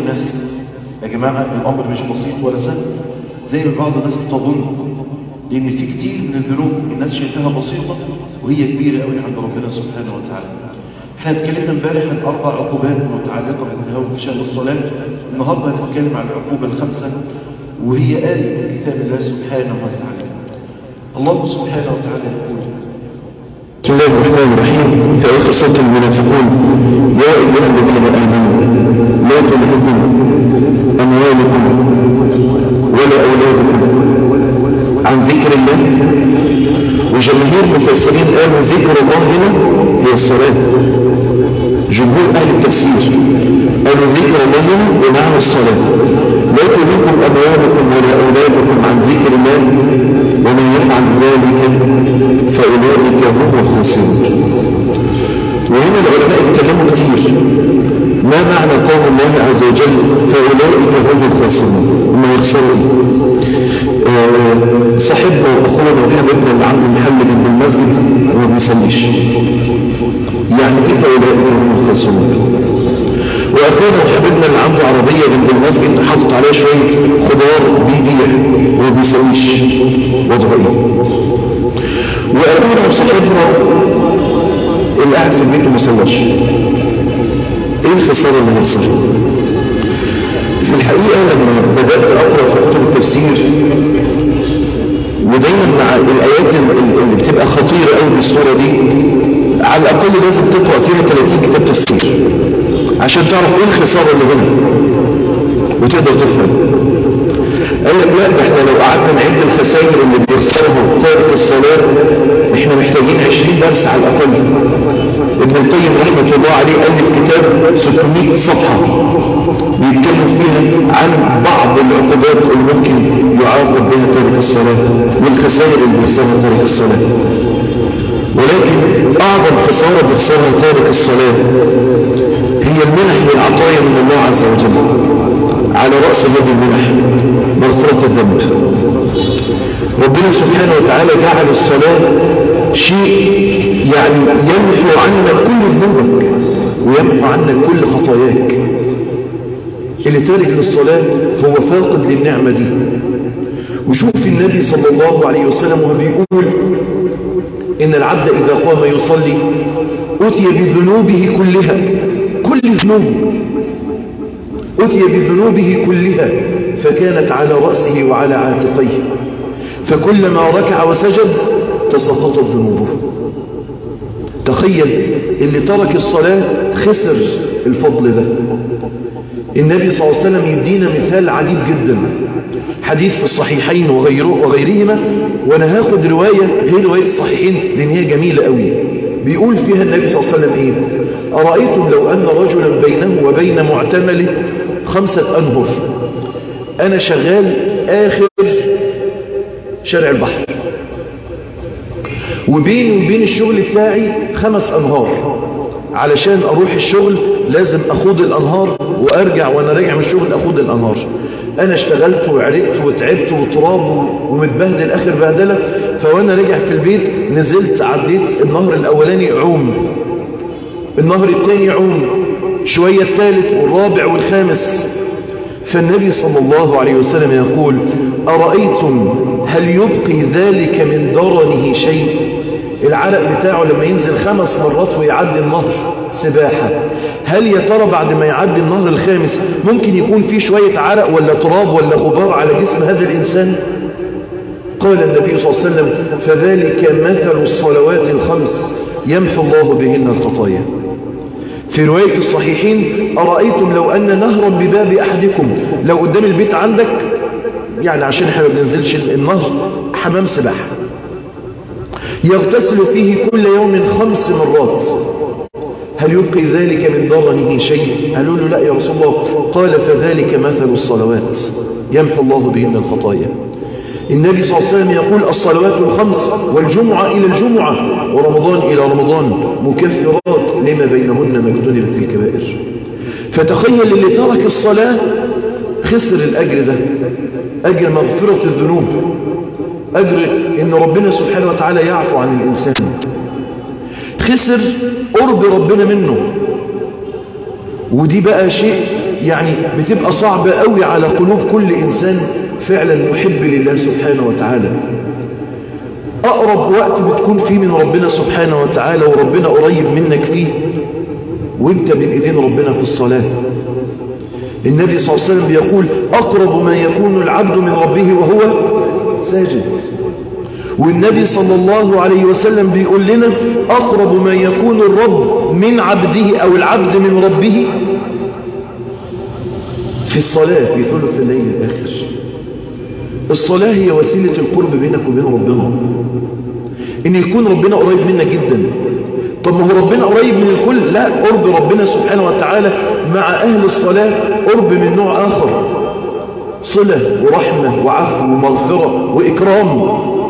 الناس يا جماعة الأمر مش بسيط ولا سهل زي ما بعض الناس بتظن لأن في كتير من الذنوب الناس شايفاها بسيطة وهي كبيرة قوي عند ربنا سبحانه وتعالى احنا اتكلمنا امبارح عن أربع عقوبات متعلقة بالتهاون في شأن الصلاة النهاردة هنتكلم عن العقوبة الخامسة وهي آية من كتاب الله سبحانه وتعالى الله سبحانه وتعالى يقول بسم الله الرحمن الرحيم في آخر سورة المنافقون يا أيها الذين آمنوا لا تلهكم أموالكم ولا أولادكم عن ذكر الله وجماهير المفسرين قالوا ذكر الله هنا هي الصلاة جمهور أهل التفسير قالوا ذكر الله هنا بمعنى الصلاة لا تلهكم أموالكم ولا أولادكم عن ذكر الله ومن يفعل ذلك فأولئك هم الخاسرون وهنا العلماء اتكلموا كتير ما معنى قول الله عز وجل فأولئك هم الخاسرون هم يخسروا ايه آه صاحبنا واخونا وحبيبنا اللي عنده محل جنب المسجد وما بيصليش يعني ايه فأولئك هم الخاسرون واخونا وحبيبنا اللي عنده عربية جنب المسجد حاطط عليها شوية خضار بيبيع وما بيصليش وضعه ايه واخونا وصاحبنا اللي قاعد في البيت وما صلاش ايه الخسارة اللي هيخسرها في الحقيقة لما بدأت أقرأ في كتب التفسير ودايما مع الآيات اللي بتبقى خطيرة قوي بالصورة دي على الأقل لازم تقرأ فيها 30 كتاب تفسير عشان تعرف ايه الخسارة اللي هنا وتقدر تفهم قال لك لا ده احنا لو قعدنا نعد الخسائر اللي بيخسرها تارك الصلاة احنا محتاجين 20 درس على الأقل ابن القيم رحمة الله عليه ألف كتاب 600 صفحة بيتكلم فيها عن بعض العقوبات اللي ممكن يعاقب بها تارك الصلاة والخسائر اللي بيخسرها تارك الصلاة ولكن أعظم خسارة بيخسرها تارك الصلاة هي المنح والعطايا من الله عز وجل على رأس هذه المنح مغفرة الذنب ربنا سبحانه وتعالى جعل الصلاة شيء يعني يمحو عنا كل ذنوبك ويمحو عنا كل خطاياك اللي تارك للصلاة هو فاقد للنعمة دي وشوف النبي صلى الله عليه وسلم وهو بيقول إن العبد إذا قام يصلي أتي بذنوبه كلها كل ذنوب أتي بذنوبه كلها فكانت على رأسه وعلى عاتقيه فكلما ركع وسجد تسقطت ذنوبه تخيل اللي ترك الصلاة خسر الفضل ده النبي صلى الله عليه وسلم يدينا مثال عجيب جدا حديث في الصحيحين وغيره وغيرهما وانا هاخد رواية غير رواية الصحيحين لان هي جميلة قوي بيقول فيها النبي صلى الله عليه وسلم ايه أرأيتم لو أن رجلا بينه وبين معتمله خمسة أنهر أنا شغال آخر شارع البحر وبيني وبين الشغل بتاعي خمس أنهار علشان أروح الشغل لازم أخوض الأنهار وأرجع وأنا راجع من الشغل أخوض الأنهار أنا اشتغلت وعرقت وتعبت وتراب ومتبهدل آخر بهدلة فوأنا راجع في البيت نزلت عديت النهر الأولاني عوم النهر الثاني عوم شوية الثالث والرابع والخامس فالنبي صلى الله عليه وسلم يقول أرأيتم هل يبقي ذلك من درنه شيء العرق بتاعه لما ينزل خمس مرات ويعدي النهر سباحة هل يا ترى بعد ما يعدي النهر الخامس ممكن يكون فيه شوية عرق ولا تراب ولا غبار على جسم هذا الإنسان قال النبي صلى الله عليه وسلم فذلك مثل الصلوات الخمس يمحو الله بهن الخطايا في رواية الصحيحين أرأيتم لو أن نهرا بباب أحدكم لو قدام البيت عندك يعني عشان احنا ما بننزلش النهر حمام سباحة يغتسل فيه كل يوم خمس مرات هل يبقي ذلك من ضرنه شيء قالوا له لا يا رسول الله قال فذلك مثل الصلوات يمحو الله بهن الخطايا النبي صلى الله عليه وسلم يقول الصلوات الخمس والجمعة إلى الجمعة ورمضان إلى رمضان مكفرات لما بينهن ما اجتنبت الكبائر فتخيل اللي ترك الصلاة خسر الأجر ده أجر مغفرة الذنوب أجر إن ربنا سبحانه وتعالى يعفو عن الإنسان خسر قرب ربنا منه ودي بقى شيء يعني بتبقى صعبة قوي على قلوب كل إنسان فعلا محب لله سبحانه وتعالى أقرب وقت بتكون فيه من ربنا سبحانه وتعالى وربنا قريب منك فيه وانت بين ايدين ربنا في الصلاة النبي صلى الله عليه وسلم بيقول أقرب ما يكون العبد من ربه وهو ساجد والنبي صلى الله عليه وسلم بيقول لنا أقرب ما يكون الرب من عبده أو العبد من ربه في الصلاة في ثلث الليل الآخر الصلاة هي وسيلة القرب بينك وبين ربنا إن يكون ربنا قريب منك جدا طب ما هو ربنا قريب من الكل لا قرب ربنا سبحانه وتعالى مع أهل الصلاة قرب من نوع آخر صلة ورحمة وعفو ومغفرة وإكرام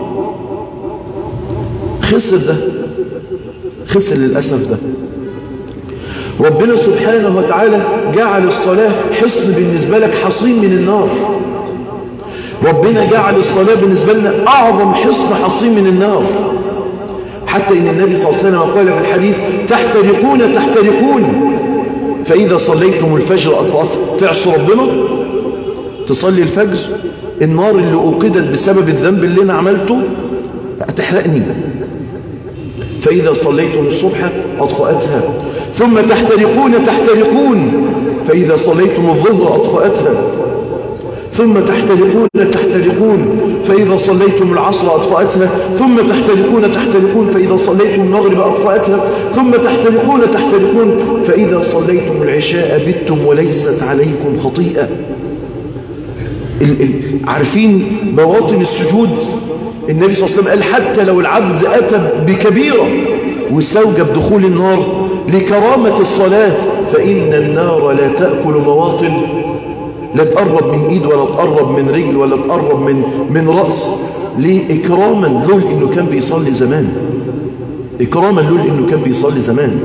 خسر ده خسر للأسف ده ربنا سبحانه وتعالى جعل الصلاة حصن بالنسبة لك حصين من النار ربنا جعل الصلاة بالنسبة لنا أعظم حصن حصين من النار حتى إن النبي صلى الله عليه وسلم قال في الحديث تحترقون تحترقون فإذا صليتم الفجر أطفأت تعصوا ربنا تصلي الفجر النار اللي أوقدت بسبب الذنب اللي أنا عملته هتحرقني فإذا صليتم الصبح أطفأتها ثم تحترقون تحترقون فإذا صليتم الظهر أطفأتها ثم تحترقون تحترقون فإذا صليتم العصر أطفأتها ثم تحترقون تحترقون فإذا صليتم المغرب أطفأتها ثم تحترقون تحترقون فإذا صليتم العشاء بتم وليست عليكم خطيئة ال ال عارفين مواطن السجود النبي صلى الله عليه وسلم قال حتى لو العبد أتى بكبيرة واستوجب دخول النار لكرامة الصلاة فإن النار لا تأكل مواطن لا تقرب من ايد ولا تقرب من رجل ولا تقرب من من رأس ليه اكراما له انه كان بيصلي زمان اكراما له انه كان بيصلي زمان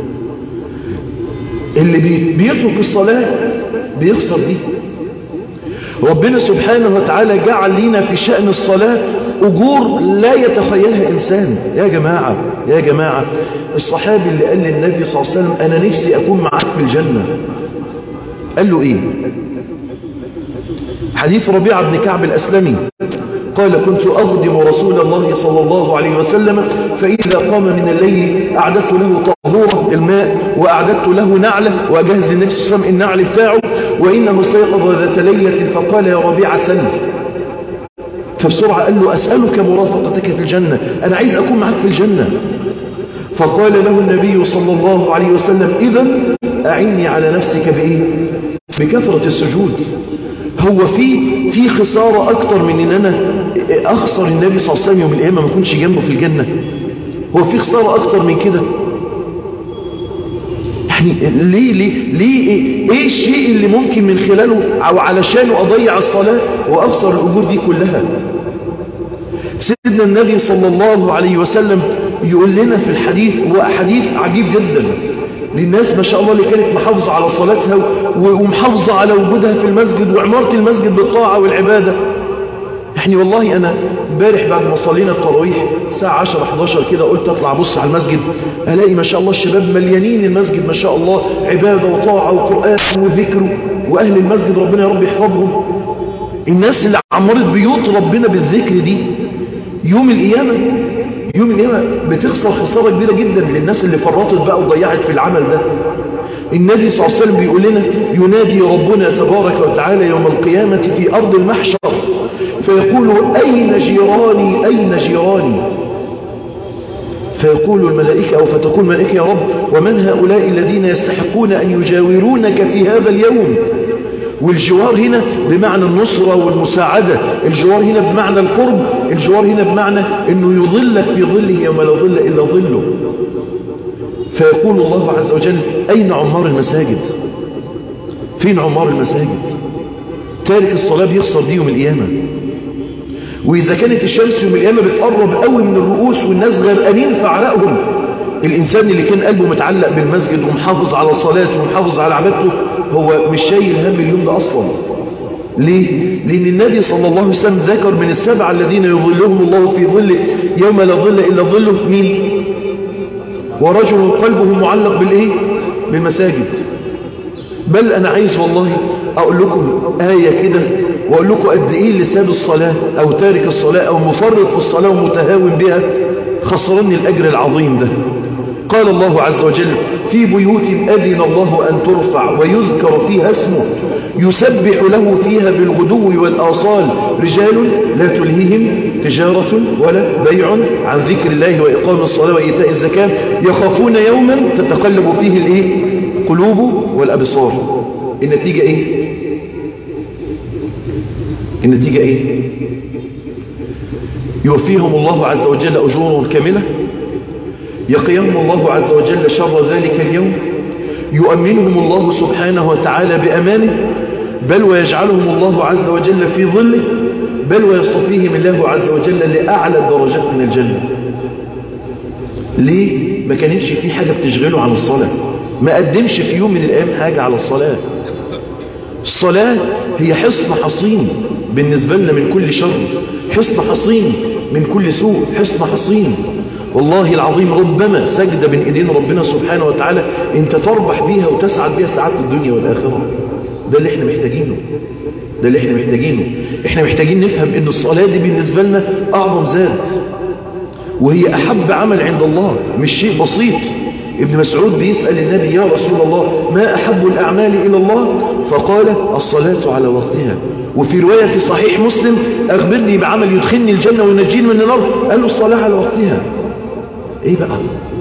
اللي بي بيترك الصلاة بيخسر دي ربنا سبحانه وتعالى جعل لنا في شأن الصلاة أجور لا يتخيلها إنسان يا جماعة يا جماعة الصحابي اللي قال للنبي صلى الله عليه وسلم أنا نفسي أكون معك في الجنة قال له إيه حديث ربيعة بن كعب الأسلمي قال كنت أخدم رسول الله صلى الله عليه وسلم فإذا قام من الليل أعددت له طهورة الماء وأعددت له نعلة وأجهز للنبي صلى الله عليه وسلم النعل بتاعه وإنه استيقظ ذات ليلة فقال يا ربيعة سل فبسرعة قال له أسألك مرافقتك في الجنة أنا عايز أكون معك في الجنة فقال له النبي صلى الله عليه وسلم إذا أعني على نفسك بإيه بكثرة السجود هو في في خسارة أكتر من إن أنا أخسر النبي صلى الله عليه وسلم يوم القيامة ما أكونش جنبه في الجنة هو في خسارة أكتر من كده يعني ليه ليه ليه إيه, إيه الشيء اللي ممكن من خلاله أو علشانه أضيع الصلاة وأخسر الأجور دي كلها سيدنا النبي صلى الله عليه وسلم يقول لنا في الحديث وحديث عجيب جدا للناس ما شاء الله اللي كانت محافظة على صلاتها ومحافظة على وجودها في المسجد وعمارة المسجد بالطاعة والعبادة يعني والله أنا امبارح بعد ما صلينا التراويح الساعة 10 11 كده قلت أطلع أبص على المسجد ألاقي ما شاء الله الشباب مليانين المسجد ما شاء الله عبادة وطاعة وقرآن وذكر وأهل المسجد ربنا يا رب يحفظهم الناس اللي عمرت بيوت ربنا بالذكر دي يوم القيامة يوم القيامة بتخسر خسارة كبيرة جدا للناس اللي فرطت بقى وضيعت في العمل ده النبي صلى الله عليه وسلم بيقول لنا ينادي ربنا تبارك وتعالى يوم القيامة في أرض المحشر فيقول أين جيراني أين جيراني فيقول الملائكة أو فتقول الملائكة يا رب ومن هؤلاء الذين يستحقون أن يجاورونك في هذا اليوم والجوار هنا بمعنى النصرة والمساعدة الجوار هنا بمعنى القرب الجوار هنا بمعنى أنه يظلك في ظله يوم لا ظل إلا ظله فيقول الله عز وجل أين عمار المساجد فين عمار المساجد تارك الصلاة بيخسر دي يوم القيامة وإذا كانت الشمس يوم القيامة بتقرب قوي من الرؤوس والناس غرقانين في عرقهم الإنسان اللي كان قلبه متعلق بالمسجد ومحافظ على صلاته ومحافظ على عبادته هو مش شايل هم اليوم ده أصلا ليه؟ لأن النبي صلى الله عليه وسلم ذكر من السبعة الذين يظلهم الله في ظله يوم لا ظل إلا ظله مين؟ ورجل قلبه معلق بالإيه؟ بالمساجد بل أنا عايز والله أقول لكم آية كده وأقول لكم قد إيه اللي ساب الصلاة أو تارك الصلاة أو مفرط في الصلاة ومتهاون بها خسرني الأجر العظيم ده قال الله عز وجل في بيوت أذن الله أن ترفع ويذكر فيها اسمه يسبح له فيها بالغدو والآصال رجال لا تلهيهم تجارة ولا بيع عن ذكر الله وإقام الصلاة وإيتاء الزكاة يخافون يوما تتقلب فيه الإيه؟ قلوب والأبصار النتيجة إيه؟ النتيجة إيه؟ يوفيهم الله عز وجل أجور كاملة يقيهم الله عز وجل شر ذلك اليوم يؤمنهم الله سبحانه وتعالى بأمانه بل ويجعلهم الله عز وجل في ظله بل ويصطفيهم الله عز وجل لأعلى الدرجات من الجنة ليه؟ ما كانتش في حاجة بتشغله عن الصلاة ما قدمش في يوم من الأيام حاجة على الصلاة الصلاة هي حصن حصين بالنسبة لنا من كل شر حصن حصين من كل سوء حصن حصين والله العظيم ربما سجدة بين ايدين ربنا سبحانه وتعالى انت تربح بيها وتسعد بيها سعادة الدنيا والآخرة ده اللي احنا محتاجينه ده اللي احنا محتاجينه احنا محتاجين نفهم ان الصلاة دي بالنسبة لنا اعظم زاد وهي احب عمل عند الله مش شيء بسيط ابن مسعود بيسأل النبي يا رسول الله ما أحب الأعمال إلى الله فقال الصلاة على وقتها وفي رواية في صحيح مسلم أخبرني بعمل يدخلني الجنة وينجيني من النار قال له الصلاة على وقتها ايه بقى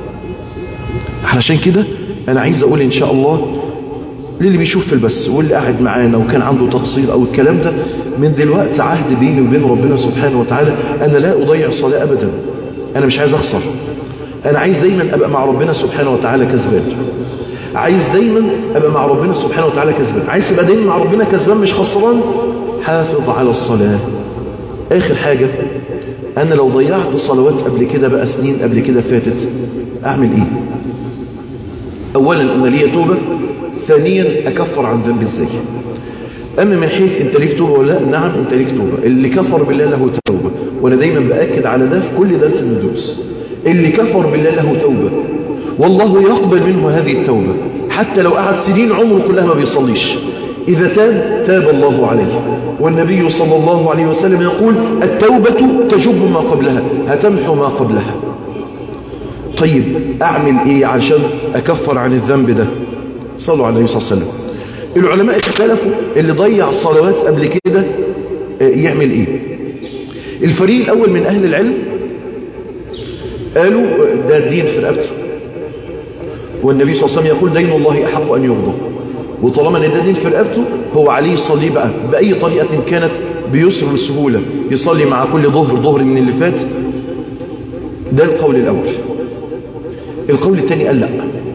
علشان كده انا عايز اقول ان شاء الله للي بيشوف في البث واللي قاعد معانا وكان عنده تقصير او الكلام ده من دلوقتي عهد بيني وبين ربنا سبحانه وتعالى انا لا اضيع الصلاة ابدا انا مش عايز اخسر انا عايز دايما ابقى مع ربنا سبحانه وتعالى كسبان عايز دايما ابقى مع ربنا سبحانه وتعالى كسبان عايز تبقى دايما مع ربنا كسبان مش خسران حافظ على الصلاة اخر حاجة انا لو ضيعت صلوات قبل كده بقى سنين قبل كده فاتت اعمل ايه اولا ان لي توبة ثانيا اكفر عن ذنب ازاي اما من حيث انت ليك توبة ولا لا نعم انت ليك توبة اللي كفر بالله له توبة وانا دايما باكد على ده في كل درس من الدروس اللي كفر بالله له توبة والله يقبل منه هذه التوبة حتى لو قعد سنين عمره كلها ما بيصليش إذا تاب تاب الله عليه والنبي صلى الله عليه وسلم يقول التوبة تجب ما قبلها هتمحو ما قبلها طيب أعمل إيه عشان أكفر عن الذنب ده صلوا على النبي صلى الله عليه وسلم العلماء اختلفوا اللي ضيع الصلوات قبل كده يعمل إيه الفريق الأول من أهل العلم قالوا ده الدين في رقبته والنبي صلى الله عليه وسلم يقول دين الله أحق أن يغضى وطالما ان ده دين في رقبته هو عليه يصلي بقى بأي طريقة كانت بيسر وسهولة يصلي مع كل ظهر ظهر من اللي فات ده القول الأول القول الثاني قال لا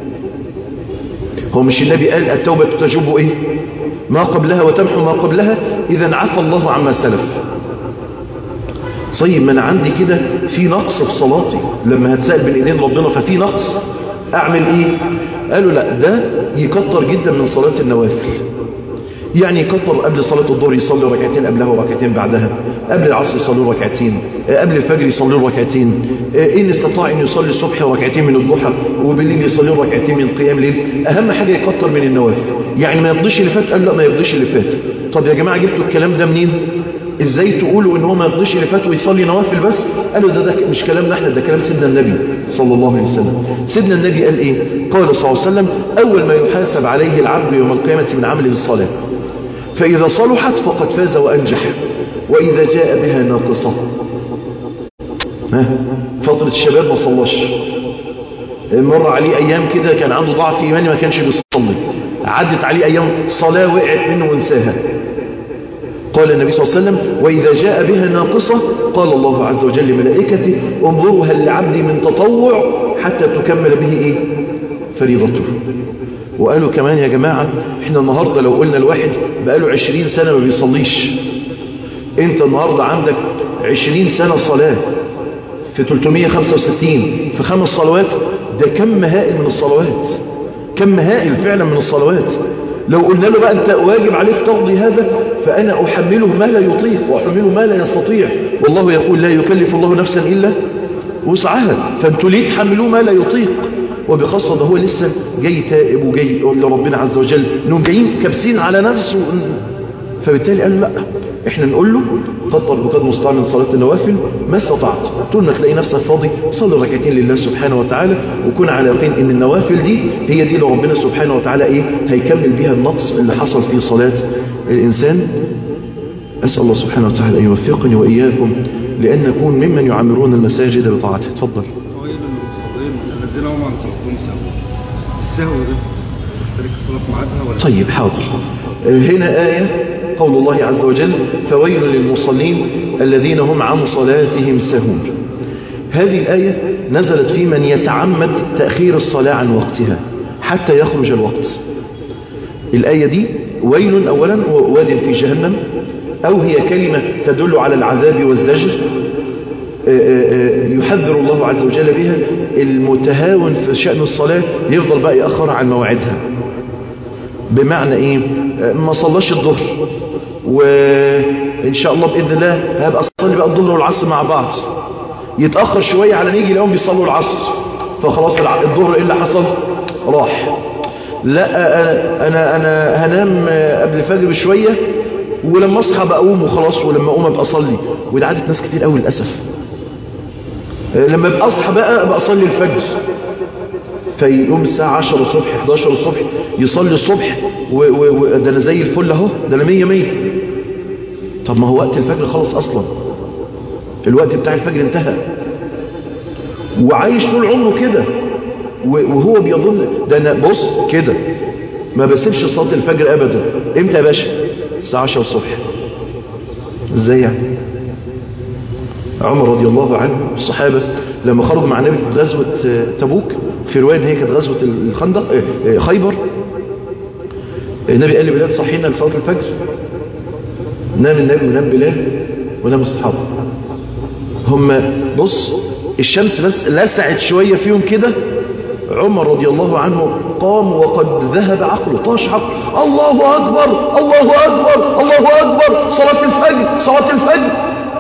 هو مش النبي قال التوبة تجب ايه ما قبلها وتمحو ما قبلها اذا عفى الله عما سلف طيب ما انا عندي كده في نقص في صلاتي لما هتسأل بين ايدين ربنا ففي نقص اعمل ايه قالوا لا ده يكتر جدا من صلاة النوافل يعني يكتر قبل صلاة الظهر يصلي ركعتين قبلها وركعتين بعدها قبل العصر يصلي ركعتين قبل الفجر يصلي ركعتين إن استطاع أن يصلي الصبح ركعتين من الضحى وبالليل يصلي ركعتين من قيام الليل أهم حاجة يكتر من النوافل يعني ما يقضيش اللي فات قال لا ما يقضيش اللي فات طب يا جماعة جبتوا الكلام ده منين ازاي تقولوا ان هو ما يقضيش اللي فات ويصلي نوافل بس قالوا ده, ده مش كلامنا احنا ده كلام سيدنا النبي صلى الله عليه وسلم سيدنا النبي قال ايه قال صلى الله عليه وسلم اول ما يحاسب عليه العبد يوم القيامة من عمله الصلاة فإذا صلحت فقد فاز وأنجح وإذا جاء بها ناقصة ها فترة الشباب ما صلاش مر عليه أيام كده كان عنده ضعف إيماني ما كانش بيصلي عدت عليه أيام صلاة وقعت منه وانساها قال النبي صلى الله عليه وسلم وإذا جاء بها ناقصة قال الله عز وجل لملائكته انظروا هل لعبدي من تطوع حتى تكمل به إيه فريضته وقالوا كمان يا جماعة احنا النهاردة لو قلنا الواحد بقاله عشرين سنة ما بيصليش انت النهاردة عندك عشرين سنة صلاة في 365 في خمس صلوات ده كم هائل من الصلوات كم هائل فعلا من الصلوات لو قلنا له بقى انت واجب عليك تقضي هذا فانا احمله ما لا يطيق واحمله ما لا يستطيع والله يقول لا يكلف الله نفسا الا وسعها فانتوا ليه تحملوه ما لا يطيق وبخاصة ده هو لسه جاي تائب وجاي لربنا عز وجل انهم جايين كابسين على نفسه فبالتالي قال لا احنا نقول له قدر بقدر مستطاع من صلاة النوافل ما استطعت طول ما تلاقي نفسك فاضي صلي ركعتين لله سبحانه وتعالى وكن على يقين ان النوافل دي هي دي اللي ربنا سبحانه وتعالى ايه هيكمل بيها النقص اللي حصل في صلاة الانسان اسال الله سبحانه وتعالى ان يوفقني واياكم لان نكون ممن يعمرون المساجد بطاعته اتفضل ويل للمصلين الذين هم عن صلاتهم سهوا السهو ده ترك الصلاة في ميعادها ولا طيب حاضر هنا آية قول الله عز وجل فويل للمصلين الذين هم عن صلاتهم سهون هذه الآية نزلت في من يتعمد تأخير الصلاة عن وقتها حتى يخرج الوقت الآية دي ويل أولا وواد في جهنم أو هي كلمة تدل على العذاب والزجر يحذر الله عز وجل بها المتهاون في شأن الصلاة يفضل بقى يأخر عن موعدها بمعنى ايه ما صلاش الظهر وان شاء الله باذن الله هبقى اصلي بقى الظهر والعصر مع بعض يتاخر شويه على ما يجي يلاقيهم بيصلوا العصر فخلاص الظهر ايه اللي حصل راح لا انا انا انا هنام قبل الفجر بشويه ولما اصحى بقوم وخلاص ولما اقوم ابقى اصلي وده عاده ناس كتير قوي للاسف لما ابقى اصحى بقى ابقى اصلي الفجر فيقوم الساعة 10 الصبح 11 الصبح يصلي الصبح وده انا زي الفل اهو ده انا 100 100 طب ما هو وقت الفجر خلص اصلا الوقت بتاع الفجر انتهى وعايش طول عمره كده وهو بيظن ده انا بص كده ما بسيبش صلاة الفجر ابدا امتى يا باشا الساعة 10 الصبح ازاي يعني عمر رضي الله عنه الصحابة لما خرجوا مع النبي في غزوة تبوك في رواية ان هي كانت غزوة الخندق خيبر النبي قال لبلال صحينا لصلاة الفجر نام النبي ونام بلال ونام الصحابة هم بص الشمس بس لسعت شوية فيهم كده عمر رضي الله عنه قام وقد ذهب عقله طاش عقله الله أكبر الله أكبر الله أكبر صلاة الفجر صلاة الفجر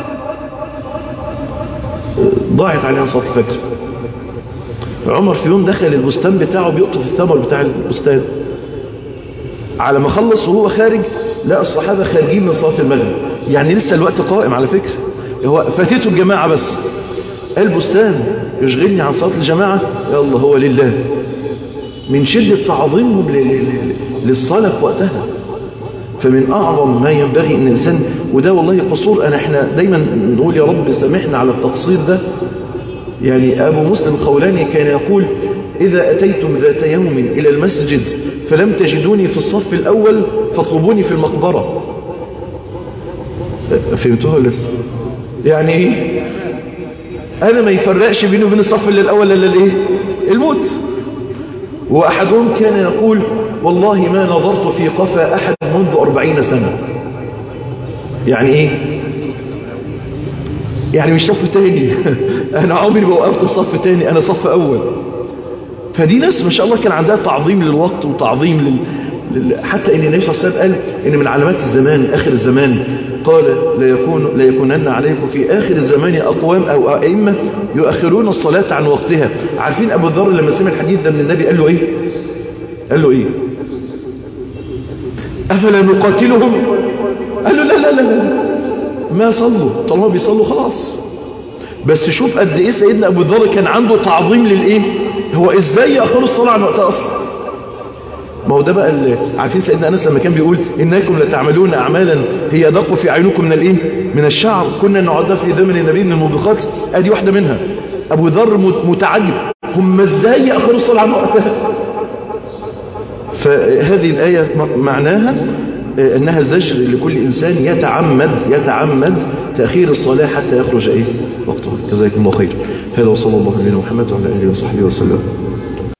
ضاعت عليها صلاة الفجر عمر في يوم دخل البستان بتاعه بيقطف الثمر بتاع البستان على ما خلص وهو خارج لا الصحابة خارجين من صلاة المغرب يعني لسه الوقت قائم على فكرة هو فاتته الجماعة بس البستان يشغلني عن صلاة الجماعة يلا هو لله من شدة تعظيمهم للصلاة في وقتها فمن أعظم ما ينبغي أن الإنسان وده والله قصور أنا إحنا دايما نقول يا رب سامحنا على التقصير ده يعني أبو مسلم الخولاني كان يقول إذا أتيتم ذات يوم إلى المسجد فلم تجدوني في الصف الأول فاطلبوني في المقبرة فهمتوها لسه يعني إيه أنا ما يفرقش بينه وبين الصف اللي الأول إلا الإيه الموت وأحدهم كان يقول والله ما نظرت في قفا أحد منذ أربعين سنة يعني إيه يعني مش صف تاني أنا عمري ما وقفت صف تاني أنا صف أول فدي ناس ما شاء الله كان عندها تعظيم للوقت وتعظيم لل... لل... حتى ان النبي صلى الله عليه وسلم قال ان من علامات الزمان اخر الزمان قال لا يكون لا يكونن عليكم في اخر الزمان اقوام او ائمه يؤخرون الصلاه عن وقتها عارفين ابو ذر لما سمع الحديث ده من النبي قال له ايه قال له ايه افلا نقاتلهم قال له لا لا لا لا ما صلوا طالما بيصلوا خلاص بس شوف قد ايه سيدنا ابو ذر كان عنده تعظيم للايه هو ازاي ياخروا الصلاه عن وقتها اصلا ما هو ده بقى اللي عارفين سيدنا انس لما كان بيقول انكم لتعملون اعمالا هي ادق في عينكم من الايه من الشعر كنا نعدها في زمن النبي من الموبقات ادي واحده منها ابو ذر متعجب هم ازاي ياخروا الصلاه عن وقتها فهذه الايه معناها انها زجر لكل انسان يتعمد يتعمد تاخير الصلاه حتى يخرج ايه وقتها جزاكم الله خير هذا وصلى الله على محمد وعلى اله وصحبه وسلم